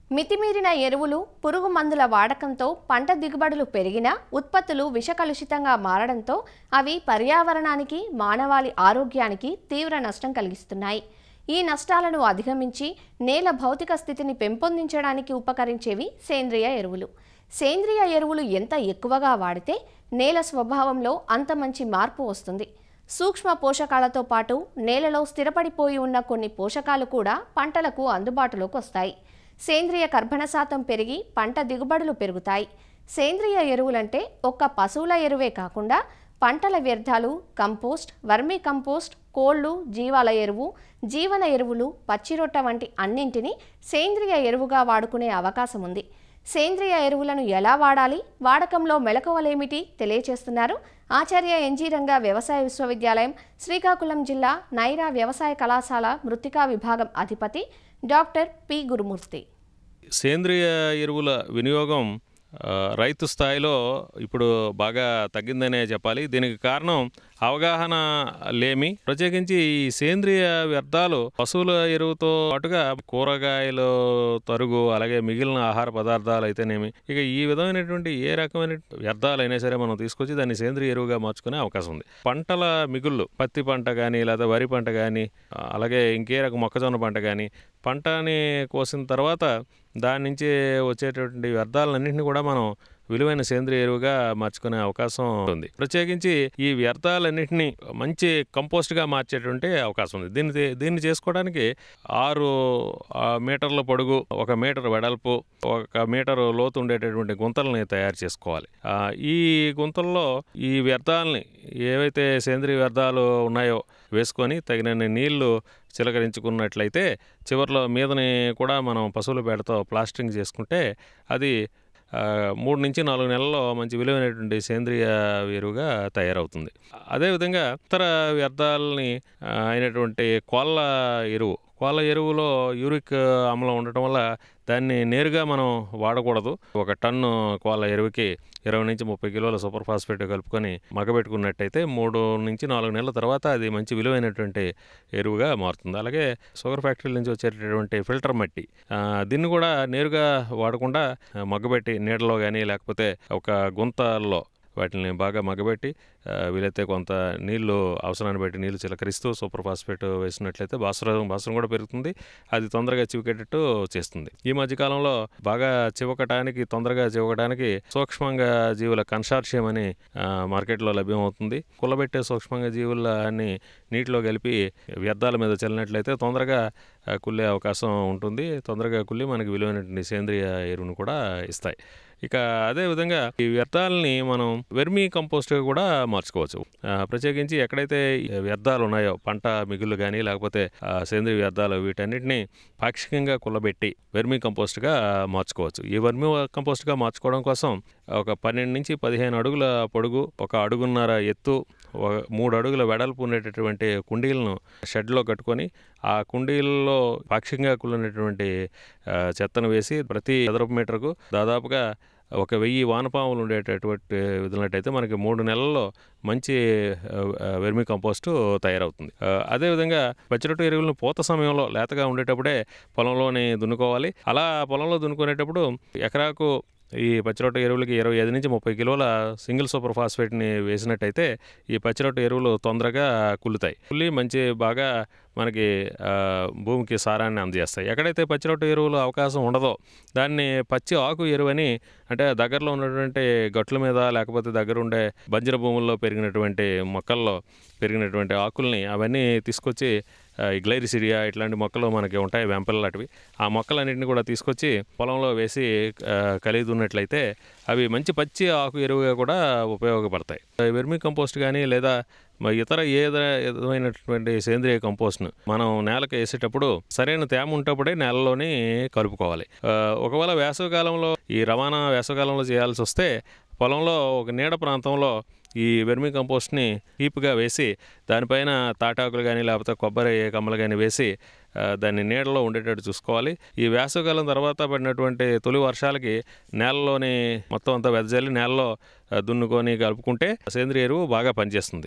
మితిమీరిన ఎరువులు పురుగు మందుల వాడకంతో పంట దిగుబడులు పెరిగినా ఉత్పత్తులు విషకలుషితంగా మారడంతో అవి పర్యావరణానికి మానవాళి ఆరోగ్యానికి తీవ్ర నష్టం కలిగిస్తున్నాయి ఈ నష్టాలను అధిగమించి నేల భౌతిక స్థితిని పెంపొందించడానికి ఉపకరించేవి సేంద్రియ ఎరువులు సేంద్రియ ఎరువులు ఎంత ఎక్కువగా వాడితే నేల స్వభావంలో అంత మంచి మార్పు వస్తుంది సూక్ష్మ పోషకాలతో పాటు నేలలో స్థిరపడిపోయి ఉన్న కొన్ని పోషకాలు కూడా పంటలకు అందుబాటులోకి వస్తాయి సేంద్రియ కర్బన శాతం పెరిగి పంట దిగుబడులు పెరుగుతాయి సేంద్రియ ఎరువులంటే ఒక్క పశువుల ఎరువే కాకుండా పంటల వ్యర్థాలు కంపోస్ట్ వర్మీ కంపోస్ట్ కోళ్ళు జీవాల ఎరువు జీవన ఎరువులు పచ్చిరొట్ట వంటి అన్నింటినీ సేంద్రియ ఎరువుగా వాడుకునే అవకాశం ఉంది సేంద్రియ ఎరువులను ఎలా వాడాలి వాడకంలో మెళకువలేమిటి తెలియచేస్తున్నారు ఆచార్య ఎన్జీ రంగా వ్యవసాయ విశ్వవిద్యాలయం శ్రీకాకుళం జిల్లా నైరా వ్యవసాయ కళాశాల మృత్తికా విభాగం అధిపతి డాక్టర్ పి గురుమూర్తి సేంద్రియ ఎరువుల వినియోగం ఆ, రైతు స్థాయిలో ఇప్పుడు బాగా తగ్గిందనే చెప్పాలి దీనికి కారణం అవగాహన లేమి ప్రత్యేకించి ఈ సేంద్రియ వ్యర్థాలు పశువుల ఎరువుతో పాటుగా కూరగాయలు తరుగు అలాగే మిగిలిన ఆహార పదార్థాలు అయితేనేమి ఇక ఈ విధమైనటువంటి ఏ రకమైన వ్యర్థాలు అయినా సరే మనం తీసుకొచ్చి దాన్ని సేంద్రియ ఎరువుగా మార్చుకునే అవకాశం ఉంది పంటల మిగుళ్ళు పత్తి పంట కానీ లేదా వరి పంట కానీ అలాగే ఇంకే రకం మొక్కజొన్న పంట కానీ పంటని కోసిన తర్వాత దాని నుంచి వచ్చేటటువంటి వ్యర్థాలన్నింటినీ కూడా మనం విలువైన సేంద్రియ ఎరువుగా మార్చుకునే అవకాశం ఉంది ప్రత్యేకించి ఈ వ్యర్థాలన్నింటినీ మంచి కంపోస్ట్గా మార్చేటువంటి అవకాశం ఉంది దీన్ని దీన్ని చేసుకోవడానికి ఆరు ఆ, మీటర్ల పొడుగు ఒక మీటర్ వెడల్పు ఒక మీటర్ లోతు ఉండేటటువంటి గుంతల్ని తయారు చేసుకోవాలి ఆ, ఈ గుంతల్లో ఈ వ్యర్థాలని ఏవైతే సేంద్రియ వ్యర్థాలు ఉన్నాయో వేసుకొని తగినన్ని నీళ్లు చిలకరించుకున్నట్లయితే చివరిలో మీదని కూడా మనం పశువుల పేడతో ప్లాస్టింగ్ చేసుకుంటే అది ఆ, మూడు నుంచి నాలుగు నెలల్లో మంచి విలువైనటువంటి సేంద్రియ ఎరువుగా తయారవుతుంది అదేవిధంగా ఇతర వ్యర్థాలని ఆ, అయినటువంటి కోళ్ళ ఎరువు కోళ్ళ ఎరువులో యూరిక్ ఆమ్లం ఉండటం వల్ల దాన్ని నేరుగా మనం వాడకూడదు ఒక టన్ను కోళ్ళ ఎరువుకి ఇరవై నుంచి ముప్పై కిలోల సూపర్ ఫాస్ఫేట్ కలుపుకొని మగబెట్టుకున్నట్టయితే మూడు నుంచి నాలుగు నెలల తర్వాత అది మంచి విలువైనటువంటి ఎరువుగా మారుతుంది అలాగే షుగర్ ఫ్యాక్టరీల నుంచి వచ్చేటటువంటి ఫిల్టర్ మట్టి ఆ, దీన్ని కూడా నేరుగా వాడకుండా ఆ, మగ్గబెట్టి నీడలో కానీ లేకపోతే ఒక గుంతల్లో వాటిని బాగా మగ్గబెట్టి ఆ, వీలైతే కొంత నీళ్లు అవసరాన్ని బట్టి నీళ్లు చిలకరిస్తూ సూపర్ ఫాస్ఫేట్ వేసినట్లయితే భాస్వరం భాస్వరం కూడా పెరుగుతుంది అది తొందరగా చివికేటట్టు చేస్తుంది ఈ మధ్యకాలంలో బాగా చివకటానికి తొందరగా చివకటానికి సూక్ష్మంగా జీవుల కన్సార్షియం అని ఆ, మార్కెట్లో లభ్యమవుతుంది కుల్లబెట్టే సూక్ష్మంగా జీవులని నీటిలో కలిపి వ్యర్థాల మీద చల్లినట్లయితే తొందరగా ఆ, కుళ్ళే అవకాశం ఉంటుంది తొందరగా కుళ్ళి మనకి విలువైనటువంటి సేంద్రియ ఎరువును కూడా ఇస్తాయి ఇక అదే విధంగా ఈ వ్యర్థాలని మనం వెర్మీ కంపోస్ట్గా కూడా మార్చుకోవచ్చు ఆ, ప్రత్యేకించి ఎక్కడైతే ఈ వ్యర్థాలు ఉన్నాయో పంట మిగులు కానీ లేకపోతే ఆ, సేంద్రియ వ్యర్థాలు వీటన్నిటిని పాక్షికంగా కుల్లబెట్టి వెర్మీ కంపోస్ట్గా మార్చుకోవచ్చు ఈ వెర్మీ కంపోస్ట్గా మార్చుకోవడం కోసం ఒక పన్నెండు నుంచి పదిహేను అడుగుల పొడుగు ఒక అడుగున్నర ఎత్తు ఒక మూడు అడుగుల వెడల్పు ఉండేటటువంటి కుండీలను షెడ్లో కట్టుకొని ఆ కుండీల్లో పాక్షికంగా కుళ్ళినటువంటి ఆ, చెత్తను వేసి ప్రతి చదరపు మీటర్కు దాదాపుగా ఒక వెయ్యి వానపాములు ఉండేటటువంటి వదిలినట్టయితే మనకి మూడు నెలల్లో మంచి ఆ, ఆ, వెర్మి కంపోస్టు తయారవుతుంది ఆ, అదేవిధంగా పచ్చిరొట్టు ఎరువులను పూత సమయంలో లేతగా ఉండేటప్పుడే పొలంలోని దున్నుకోవాలి అలా పొలంలో దున్నుకునేటప్పుడు ఎకరాకు ఈ పచ్చిరొట్ట ఎరువులకి ఇరవై ఐదు నుంచి ముప్పై కిలోల సింగిల్ సూపర్ ఫాస్ఫేట్ని వేసినట్టయితే ఈ పచ్చిరొట్ట ఎరువులు తొందరగా కుళ్ళుతాయి కుళ్ళి మంచి బాగా మనకి ఆ, భూమికి సారాన్ని అందజేస్తాయి ఎక్కడైతే పచ్చిరొట్ట ఎరువులు అవకాశం ఉండదో దాన్ని పచ్చి ఆకు ఎరువని అంటే దగ్గరలో ఉన్నటువంటి గట్ల మీద లేకపోతే దగ్గర ఉండే బంజర భూముల్లో పెరిగినటువంటి మొక్కల్లో పెరిగినటువంటి ఆకుల్ని అవన్నీ తీసుకొచ్చి ఆ, ఈ గ్లైరిసిడియా ఇట్లాంటి మొక్కలు మనకి ఉంటాయి వెంపలు లాంటివి ఆ మొక్కలన్నింటినీ కూడా తీసుకొచ్చి పొలంలో వేసి ఆ, కలిగి దున్నట్లయితే అవి మంచి పచ్చి ఆకు ఎరువుగా కూడా ఉపయోగపడతాయి వెర్మి కంపోస్ట్ కానీ లేదా మరి ఇతర ఏ విధమైనటువంటి సేంద్రియ కంపోస్ట్ను మనం నేలకు వేసేటప్పుడు సరైన తేమ ఉంటప్పుడే నేలలోని కలుపుకోవాలి ఆ, ఒకవేళ వేసవికాలంలో ఈ రవాణా వేసవికాలంలో చేయాల్సి వస్తే పొలంలో ఒక నీడ ప్రాంతంలో ఈ వెర్మి కంపోస్ట్ని హీప్గా వేసి దానిపైన తాటాకులు కానీ లేకపోతే కొబ్బరి కమ్మలు కానీ వేసి ఆ, దాన్ని నీడలో ఉండేటట్టు చూసుకోవాలి ఈ వేసవికాలం తర్వాత పడినటువంటి తొలి వర్షాలకి నేలలోని మొత్తం అంతా వెదజల్లి నేలలో ఆ, దున్నుకొని కలుపుకుంటే సేంద్రియ ఎరువు బాగా పనిచేస్తుంది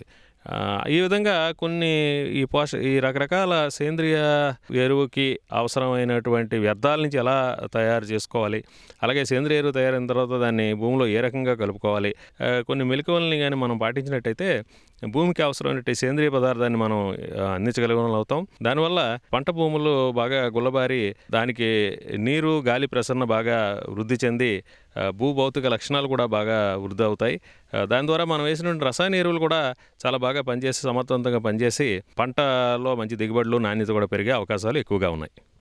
ఆ, ఈ విధంగా కొన్ని ఈ పోష ఈ రకరకాల సేంద్రియ ఎరువుకి అవసరమైనటువంటి వ్యర్థాల నుంచి ఎలా తయారు చేసుకోవాలి అలాగే సేంద్రియ ఎరువు తయారైన తర్వాత దాన్ని భూమిలో ఏ రకంగా కలుపుకోవాలి ఆ, కొన్ని మెలకువల్ని కానీ మనం పాటించినట్టయితే భూమికి అవసరమైన సేంద్రియ పదార్థాన్ని మనం ఆ, అందించగలిగిన అవుతాం దానివల్ల పంట భూములు బాగా గుల్లబారి దానికి నీరు గాలి ప్రసరణ బాగా వృద్ధి చెంది ఆ, భూభౌతిక లక్షణాలు కూడా బాగా వృద్ధి అవుతాయి ఆ, దాని ద్వారా మనం వేసినటువంటి రసాయన ఎరువులు కూడా చాలా బాగా పనిచేసి సమర్థవంతంగా పనిచేసి పంటలో మంచి దిగుబడులు నాణ్యత కూడా పెరిగే అవకాశాలు ఎక్కువగా ఉన్నాయి